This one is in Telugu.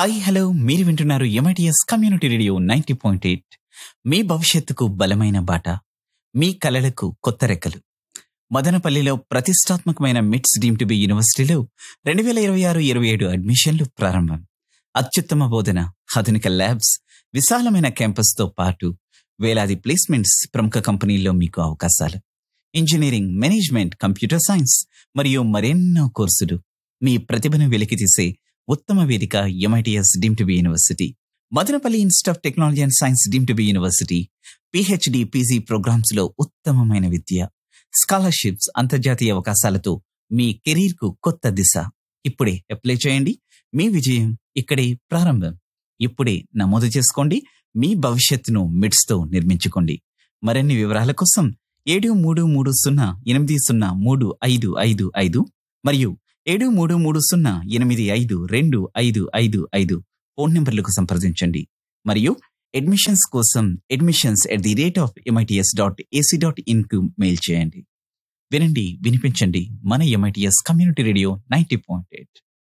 హాయ్ హలో మీరు వింటున్నారు MITS community radio ninety point eight మీ భవిష్యత్తుకు బలమైన బాట మీ కలలకు కొత్త రెక్కలు మదనపల్లిలో ప్రతిష్టాత్మకమైన మిట్స్ డీమ్ టు బి యూనివర్సిటీలో రెండు వేల ఇరవై ఆరు ఇరవై ఏడు అడ్మిషన్లు ప్రారంభం అత్యుత్తమ బోధన ఆధునిక ల్యాబ్స్ విశాలమైన క్యాంపస్తో పాటు వేలాది ప్లేస్మెంట్స్ ప్రముఖ కంపెనీల్లో మీకు అవకాశాలు ఇంజనీరింగ్ మేనేజ్మెంట్ కంప్యూటర్ సైన్స్ మరియు మరెన్నో కోర్సులు మీ ప్రతిభను వెలికితీసే ఉత్తమ వేదిక MITS deem to be university Madanapalle Institute of Technology and Science deem to be university PhD PG programmes లో ఉత్తమమైన విద్య స్కాలర్షిప్స్ అంతర్జాతీయ అవకాశాలతో మీ కెరీర్ కు కొత్త దిశ ఇప్పుడే అప్లై చేయండి మీ విజయం ఇక్కడే ప్రారంభం ఇప్పుడే నమోదు చేసుకోండి మీ భవిష్యత్తును మిడ్స్ తో నిర్మించుకోండి మరిన్ని వివరాల కోసం ఏడు మూడు మూడు సున్నా ఎనిమిది సున్నా మూడు ఐదు ఐదు ఐదు మరియు ఏడు మూడు మూడు సున్నా ఎనిమిది ఐదు రెండు ఐదు ఐదు ఐదు ఫోన్ నంబర్లకు సంప్రదించండి మరియు అడ్మిషన్స్ కోసం admissions at the rate of MITS dot AC dot in కు మెయిల్ చేయండి వినండి వినిపించండి మన MITS community radio ninety point eight